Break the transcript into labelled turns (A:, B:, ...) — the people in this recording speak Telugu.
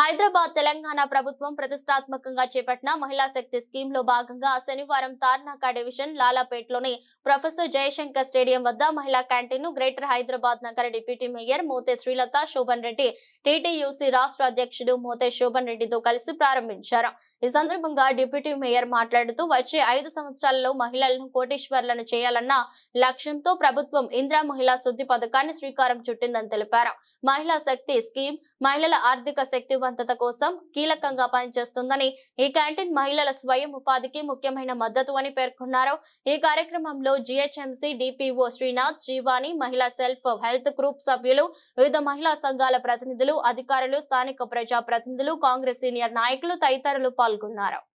A: హైదరాబాద్ తెలంగాణ ప్రభుత్వం ప్రతిష్టాత్మకంగా చేపట్టిన మహిళా శక్తి స్కీమ్ లో భాగంగా శనివారం తార్నాక డివిజన్ లాలాపేట్లోని ప్రొఫెసర్ జయశంకర్ స్టేడియం వద్ద మహిళా క్యాంటీన్ ను గ్రేటర్ హైదరాబాద్ నగర డిప్యూటీ మేయర్ మోతే శ్రీలత శోభన్ రెడ్డి టీటీయూసీ రాష్ట్ర అధ్యక్షుడు మోతే శోభన్ రెడ్డితో కలిసి ప్రారంభించారు ఈ సందర్భంగా డిప్యూటీ మేయర్ మాట్లాడుతూ వచ్చే ఐదు సంవత్సరాలలో మహిళలను కోటీశ్వర్లను చేయాలన్న లక్ష్యంతో ప్రభుత్వం ఇందిరా మహిళా శుద్ధి పథకాన్ని శ్రీకారం చుట్టిందని తెలిపారు మహిళా శక్తి స్కీమ్ మహిళల ఆర్థిక శక్తివంతత కోసం కీలకంగా పనిచేస్తుందని ఈ క్యాంటీన్ మహిళల స్వయం ఉపాధికి ముఖ్యమైన మద్దతు అని పేర్కొన్నారు ఈ కార్యక్రమంలో జిహెచ్ఎంసీ డిపిఓ శ్రీనాథ్ శ్రీవాణి మహిళా సెల్ఫ్ హెల్త్ గ్రూప్ సభ్యులు వివిధ మహిళా సంఘాల ప్రతినిధులు అధికారులు స్థానిక ప్రజా ప్రతినిధులు కాంగ్రెస్ సీనియర్ నాయకులు తదితరులు పాల్గొన్నారు